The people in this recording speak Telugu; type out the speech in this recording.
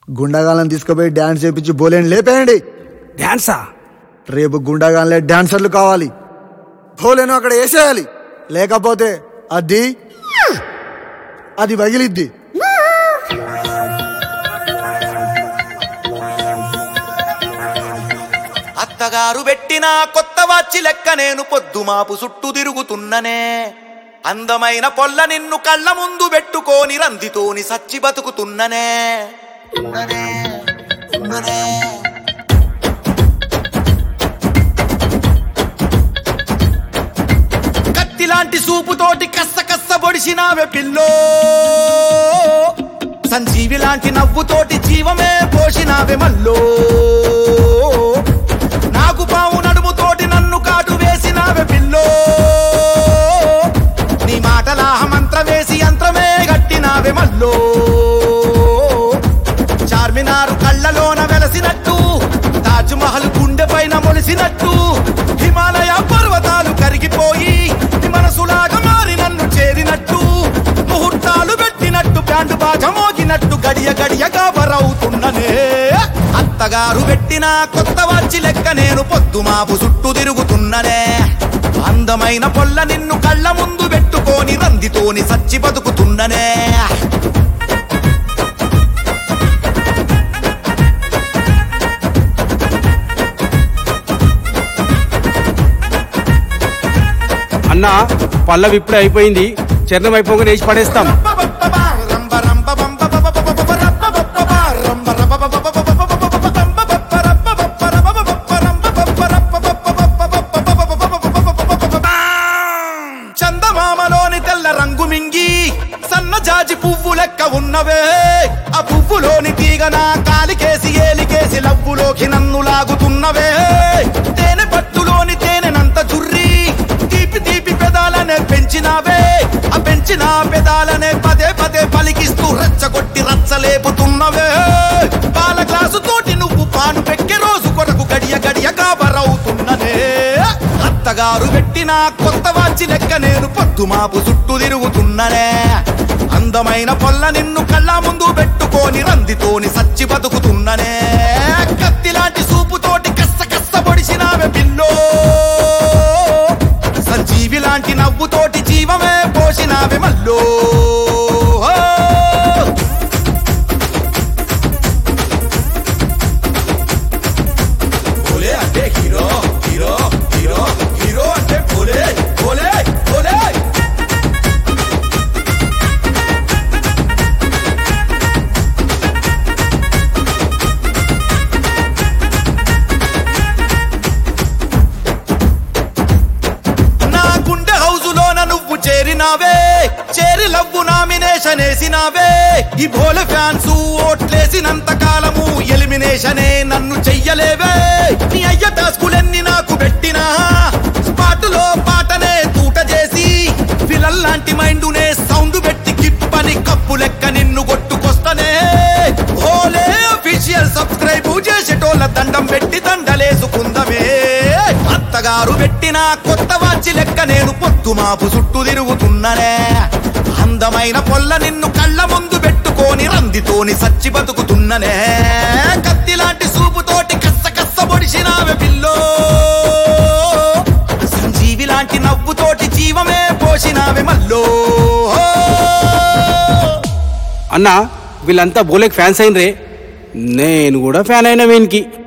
గుండాగాలను తీసుకుపోయి డాన్స్ చేపించి బోలేని లేపేయండి డాన్సా రేపు గుండాగాలే డాన్సర్లు కావాలి బోలేను అక్కడ వేసేయాలి లేకపోతే అది అది పగిలిద్ది అత్తగారు పెట్టిన కొత్త వాచి లెక్క నేను పొద్దుమాపు చుట్టూ తిరుగుతున్ననే అందమైన పొల్ల నిన్ను కళ్ళ ముందు పెట్టుకోని రందితోని సచ్చి బతుకుతున్ననే ఉన్ననే, ఉన్ననే. కత్తిలాంటి సూపుతోటి కస్స కస్స పొడిచినావే పిల్లో సంజీవి లాంటి నవ్వుతోటి జీవమే పోషినావే మల్లో నాకు పావు నడుముతోటి నన్ను కాటు వేసినావే పిల్లో నీ మాటల మంత్ర వేసి యంత్రమే గట్టినావే మల్లో చార్మినారు కళ్ళలోన వెలసినట్టు తాజ్ మహల్ గుండె పైన మొలిసినట్టు హిమాలయ పర్వతాలు కరిగిపోయి నీ మనసులాగా మారి నన్ను చేరినట్టు ముహూర్తాలు పెట్టినట్టు బ్యాండ్ బాజ మోగినట్టు గడియ గడియ గాబరవుతున్ననే అత్తగారు పెట్టిన కొత్త వాచి లెక్క నేను పొద్దుమాపు చుట్టూ తిరుగుతున్ననే అందమైన పొల్ల నిన్ను కళ్ళ ముందు పెట్టుకొని రందితోని సచ్చి బతుకుతున్ననే అన్న పల్లవి ఇప్పుడే అయిపోయింది చరణం అయిపోగా వేసి పడేస్తాం చందమామలోని తెల్ల రంగు మింగి సన్న జాజి పువ్వు లెక్క ఉన్నవే ఆ పువ్వులోని తీగ నా కాలికేసి ఏలికేసి లవ్వులోకి నన్ను లాగుతున్నవే తేనె పట్టులోని తేనెనంత జుర్రి తీపి తీపి పెదాలనే పెంచినావే ఆ పెంచిన పెదాలనే పదే పదే పలికిస్తూ రెచ్చగొట్టి రచ్చలేపుతున్నవే పాల గ్లాసు తోటి నువ్వు పాను పెక్కే రోజు కొరకు గడియ గడియ గాబరవుతున్నదే అత్తగారు పెట్టిన కొత్త వాచి లెక్క నేను పొద్దుమాపు చుట్టూ తిరుగుతున్ననే అందమైన పొల్ల నిన్ను కళ్ళ ముందు పెట్టుకొని రందితోని సచ్చి బతుకుతున్ననే కత్తిలాంటి సూపుతోటి కస్స కస్స పొడిచినావే పిల్లో సంజీవి లాంటి నవ్వుతోటి జీవమే పోసినావే మల్లో భోలే అంటే హీరో హీరో హీరో హీరో అంటే భోలే భోలే భోలే నా గుండె హౌజులోన నువ్వు చేరినావే చేరి లవ్వు నామినేషన్ వేసినావే ఈ భోల ఫ్యాన్స్ ఓట్లేసినంత కాలము ఎలిమినేషనే నన్ను చెయ్యలేవే నీ అయ్య టాస్కులెన్ని నాకు పెట్టినా స్పాటులో పాటనే తూట చేసి ఫిలల్ లాంటి మైండునే సౌండ్ పెట్టి కిప్పని కప్పు లెక్క నిన్ను కొట్టుకొస్తనే భోలే అఫీషియల్ సబ్స్క్రైబ్ చేసేటోళ్ళ దండం పెట్టి దండలేసుకుందమే అత్తగారు పెట్టిన కొత్త వాచి లెక్క నేను పొద్దుమాపు చుట్టూ తిరుగుతున్ననే అందమైన పొల్ల నిన్ను కళ్ళ ముందు పెట్టుకొని రందితోని సచ్చి బతుకుతున్ననే కత్తిలాంటి సూపుతోటి కస్స కస్స పొడిచినావే పిల్లో సంజీవి లాంటి నవ్వుతోటి జీవమే పోసినావే మల్లో అన్న వీళ్ళంతా బోలేకి ఫ్యాన్స్ అయినరే నేను కూడా ఫ్యాన్ అయినా వీనికి